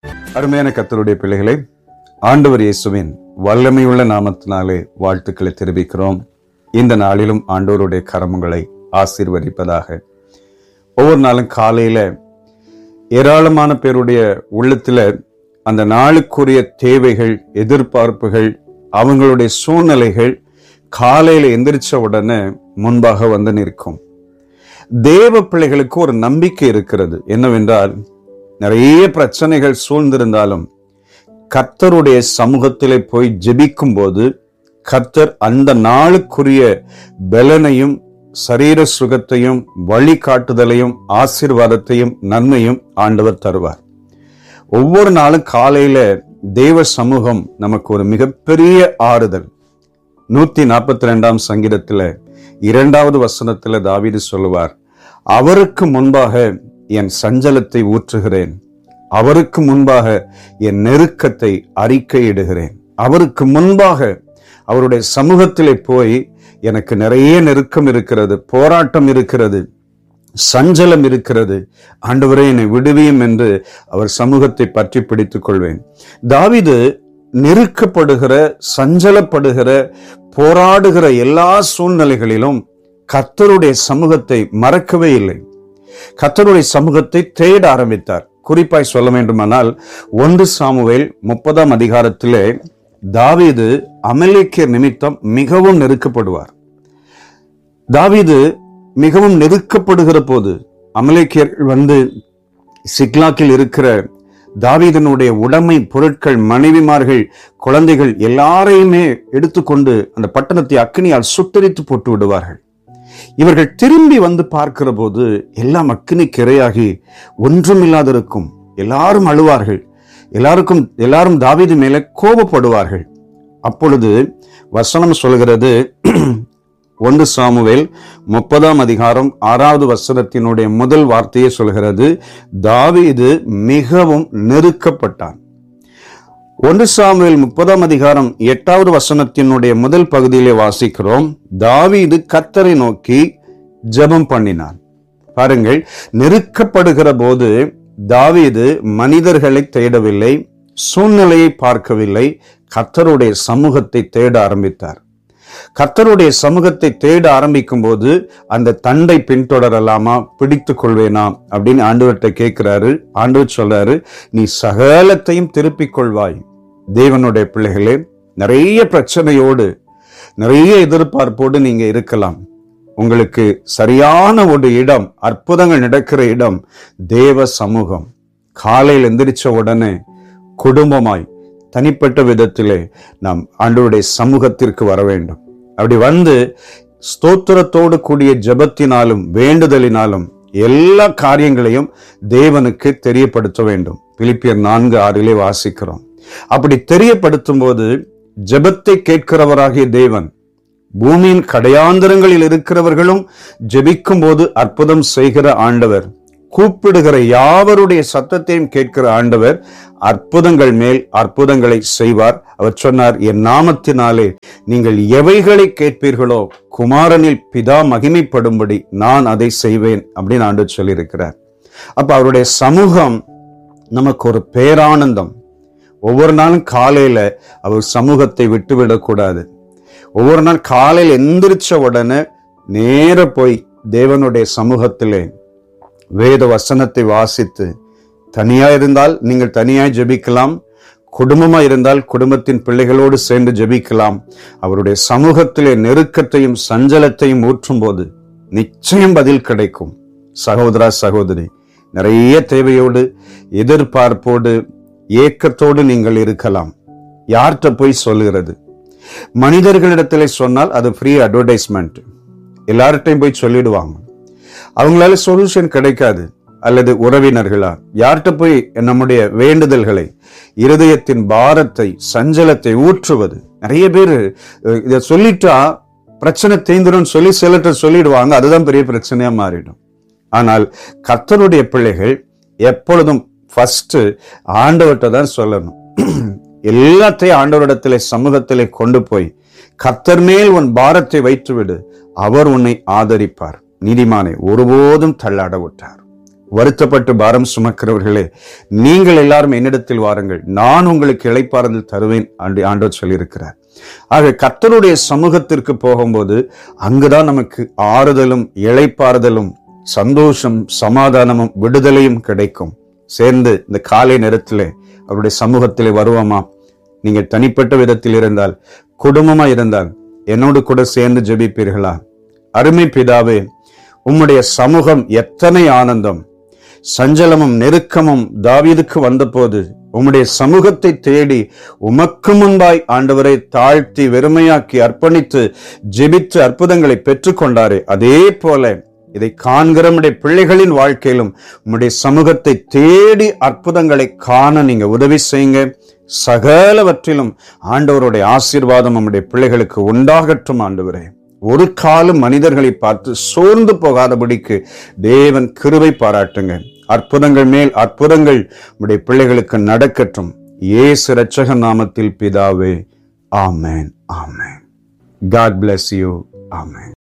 அருமையான கத்தருடைய பிள்ளைகளே ஆண்டவர் இயேசுவின் வல்லமையுள்ள நாமத்தினாலே வாழ்த்துக்களை தெரிவிக்கிறோம் இந்த நாளிலும் ஆண்டவருடைய கரமங்களை ஆசீர்வதிப்பதாக ஒவ்வொரு நாளும் காலையில ஏராளமான பேருடைய உள்ளத்துல அந்த நாளுக்குரிய தேவைகள் எதிர்பார்ப்புகள் அவங்களுடைய சூழ்நிலைகள் காலையில எந்திரிச்ச உடனே முன்பாக வந்து நிற்கும் தேவ பிள்ளைகளுக்கு ஒரு நம்பிக்கை இருக்கிறது என்னவென்றால் நிறைய பிரச்சனைகள் சூழ்ந்திருந்தாலும் கர்த்தருடைய சமூகத்திலே போய் ஜெபிக்கும் போது கர்த்தர் அந்த நாளுக்குரிய பலனையும் சரீர சுகத்தையும் வழிகாட்டுதலையும் ஆசீர்வாதத்தையும் நன்மையும் ஆண்டவர் தருவார் ஒவ்வொரு நாளும் காலையில தேவ சமூகம் நமக்கு ஒரு மிகப்பெரிய ஆறுதல் நூத்தி நாற்பத்தி ரெண்டாம் சங்கீதத்துல இரண்டாவது வசனத்துல தாவீது சொல்லுவார் அவருக்கு முன்பாக என் சஞ்சலத்தை ஊற்றுகிறேன் அவருக்கு முன்பாக என் நெருக்கத்தை அறிக்கையிடுகிறேன் அவருக்கு முன்பாக அவருடைய சமூகத்திலே போய் எனக்கு நிறைய நெருக்கம் இருக்கிறது போராட்டம் இருக்கிறது சஞ்சலம் இருக்கிறது ஆண்டவரே என்னை விடுவியும் என்று அவர் சமூகத்தை பற்றி பிடித்துக் கொள்வேன் தாவிது நெருக்கப்படுகிற சஞ்சலப்படுகிற போராடுகிற எல்லா சூழ்நிலைகளிலும் கர்த்தருடைய சமூகத்தை மறக்கவே இல்லை கர்த்தருடைய சமூகத்தை தேட ஆரம்பித்தார் குறிப்பாய் சொல்ல வேண்டுமானால் ஒன்று சாமுவேல் முப்பதாம் அதிகாரத்திலே தாவீது அமலேக்கியர் நிமித்தம் மிகவும் நெருக்கப்படுவார் தாவீது மிகவும் நெருக்கப்படுகிற போது அமலேக்கியர் வந்து சிக்லாக்கில் இருக்கிற தாவீதனுடைய உடைமை பொருட்கள் மனைவிமார்கள் குழந்தைகள் எல்லாரையுமே எடுத்துக்கொண்டு அந்த பட்டணத்தை அக்கினியால் சுட்டரித்து போட்டு விடுவார்கள் இவர்கள் திரும்பி வந்து பார்க்கிற போது எல்லாம் அக்கினி கிரையாகி ஒன்றுமில்லாதிருக்கும் எல்லாரும் அழுவார்கள் எல்லாருக்கும் எல்லாரும் தாவீது மேலே கோபப்படுவார்கள் அப்பொழுது வசனம் சொல்கிறது ஒன்று சாமுவேல் முப்பதாம் அதிகாரம் ஆறாவது வசனத்தினுடைய முதல் வார்த்தையை சொல்கிறது தாவீது மிகவும் நெருக்கப்பட்டான் ஒன்று சாமுவேல் முப்பதாம் அதிகாரம் எட்டாவது வசனத்தினுடைய முதல் பகுதியிலே வாசிக்கிறோம் தாவீது கத்தரை நோக்கி ஜெபம் பண்ணினான் பாருங்கள் நெருக்கப்படுகிற போது தாவீது மனிதர்களை தேடவில்லை சூழ்நிலையை பார்க்கவில்லை கத்தருடைய சமூகத்தை தேட ஆரம்பித்தார் கர்த்தருடைய சமூகத்தை தேட ஆரம்பிக்கும் போது அந்த தண்டை பின்தொடரலாமா பிடித்துக் கொள்வேனா அப்படின்னு ஆண்டவர்கிட்ட கேட்கிறாரு ஆண்டவர் சொல்றாரு நீ சகலத்தையும் திருப்பிக் கொள்வாய் தேவனுடைய பிள்ளைகளே நிறைய பிரச்சனையோடு நிறைய எதிர்பார்ப்போடு நீங்க இருக்கலாம் உங்களுக்கு சரியான ஒரு இடம் அற்புதங்கள் நடக்கிற இடம் தேவ சமூகம் காலையில் எந்திரிச்ச உடனே குடும்பமாய் தனிப்பட்ட விதத்திலே நாம் ஆண்டவருடைய சமூகத்திற்கு வர வேண்டும் அப்படி வந்து ஸ்தோத்திரத்தோடு கூடிய ஜெபத்தினாலும் வேண்டுதலினாலும் எல்லா காரியங்களையும் தேவனுக்கு தெரியப்படுத்த வேண்டும் பிலிப்பியர் நான்கு ஆறிலே வாசிக்கிறோம் அப்படி தெரியப்படுத்தும் போது ஜெபத்தை கேட்கிறவராகிய தேவன் பூமியின் கடையாந்தரங்களில் இருக்கிறவர்களும் ஜெபிக்கும் போது அற்புதம் செய்கிற ஆண்டவர் கூப்பிடுகிற யாவருடைய சத்தத்தையும் கேட்கிற ஆண்டவர் அற்புதங்கள் மேல் அற்புதங்களை செய்வார் அவர் சொன்னார் என் நாமத்தினாலே நீங்கள் எவைகளை கேட்பீர்களோ குமாரனில் பிதா மகிமைப்படும்படி நான் அதை செய்வேன் அப்படின்னு ஆண்டு சொல்லியிருக்கிறார் அப்ப அவருடைய சமூகம் நமக்கு ஒரு பேரானந்தம் ஒவ்வொரு நாளும் காலையில அவர் சமூகத்தை விட்டுவிடக்கூடாது ஒவ்வொரு நாள் காலையில் எந்திரிச்ச உடனே நேர போய் தேவனுடைய சமூகத்திலே வேத வசனத்தை வாசித்து தனியா இருந்தால் நீங்கள் தனியாய் ஜெபிக்கலாம் குடும்பமா இருந்தால் குடும்பத்தின் பிள்ளைகளோடு சேர்ந்து ஜெபிக்கலாம் அவருடைய சமூகத்திலே நெருக்கத்தையும் சஞ்சலத்தையும் ஊற்றும் போது நிச்சயம் பதில் கிடைக்கும் சகோதரா சகோதரி நிறைய தேவையோடு எதிர்பார்ப்போடு ஏக்கத்தோடு நீங்கள் இருக்கலாம் யார்கிட்ட போய் சொல்லுகிறது மனிதர்களிடத்திலே சொன்னால் அது ஃப்ரீ அட்வர்டைஸ்மெண்ட் எல்லார்ட்டையும் போய் சொல்லிடுவாங்க அவங்களால சொல்யூஷன் கிடைக்காது அல்லது உறவினர்களா யார்கிட்ட போய் நம்முடைய வேண்டுதல்களை இருதயத்தின் பாரத்தை சஞ்சலத்தை ஊற்றுவது நிறைய பேர் இதை சொல்லிட்டா பிரச்சனை தேய்ந்துடும் சொல்லி சிலர்கிட்ட சொல்லிடுவாங்க அதுதான் பெரிய பிரச்சனையா மாறிடும் ஆனால் கர்த்தருடைய பிள்ளைகள் எப்பொழுதும் ஃபர்ஸ்ட் ஆண்டவர்கிட்ட தான் சொல்லணும் எல்லாத்தையும் ஆண்டவரிடத்திலே சமூகத்திலே கொண்டு போய் கர்த்தர் மேல் உன் பாரத்தை வைத்துவிடு அவர் உன்னை ஆதரிப்பார் நீதிமானை ஒருபோதும் தள்ளாட விட்டார் வருத்தப்பட்டு பாரம் சுமக்கிறவர்களே நீங்கள் எல்லாரும் என்னிடத்தில் வாருங்கள் நான் உங்களுக்கு இளைப்பாறுதல் தருவேன் ஆண்டு ஆண்டவர் சொல்லியிருக்கிறார் ஆக கர்த்தருடைய சமூகத்திற்கு போகும்போது அங்குதான் நமக்கு ஆறுதலும் இளைப்பாறுதலும் சந்தோஷம் சமாதானமும் விடுதலையும் கிடைக்கும் சேர்ந்து இந்த காலை நேரத்திலே அவருடைய சமூகத்திலே வருவோமா நீங்க தனிப்பட்ட விதத்தில் இருந்தால் குடும்பமா இருந்தால் என்னோடு கூட சேர்ந்து ஜெபிப்பீர்களா அருமை பிதாவே உம்முடைய சமூகம் எத்தனை ஆனந்தம் சஞ்சலமும் நெருக்கமும் தாவீதுக்கு வந்தபோது உம்முடைய சமூகத்தை தேடி உமக்கு முன்பாய் ஆண்டவரை தாழ்த்தி வெறுமையாக்கி அர்ப்பணித்து ஜெபித்து அற்புதங்களை பெற்றுக்கொண்டாரே அதே போல இதை காண்கிற நம்முடைய பிள்ளைகளின் வாழ்க்கையிலும் உம்முடைய சமூகத்தை தேடி அற்புதங்களை காண நீங்க உதவி செய்யுங்க சகலவற்றிலும் ஆண்டவருடைய ஆசீர்வாதம் நம்முடைய பிள்ளைகளுக்கு உண்டாகட்டும் ஆண்டவரே ஒரு காலம் மனிதர்களை பார்த்து சோர்ந்து போகாதபடிக்கு தேவன் கிருபை பாராட்டுங்க அற்புதங்கள் மேல் அற்புதங்கள் உடைய பிள்ளைகளுக்கு நடக்கட்டும் இயேசு இரட்சக நாமத்தில் பிதாவே ஆமென் ஆமென் காட் bless யூ ஆமென்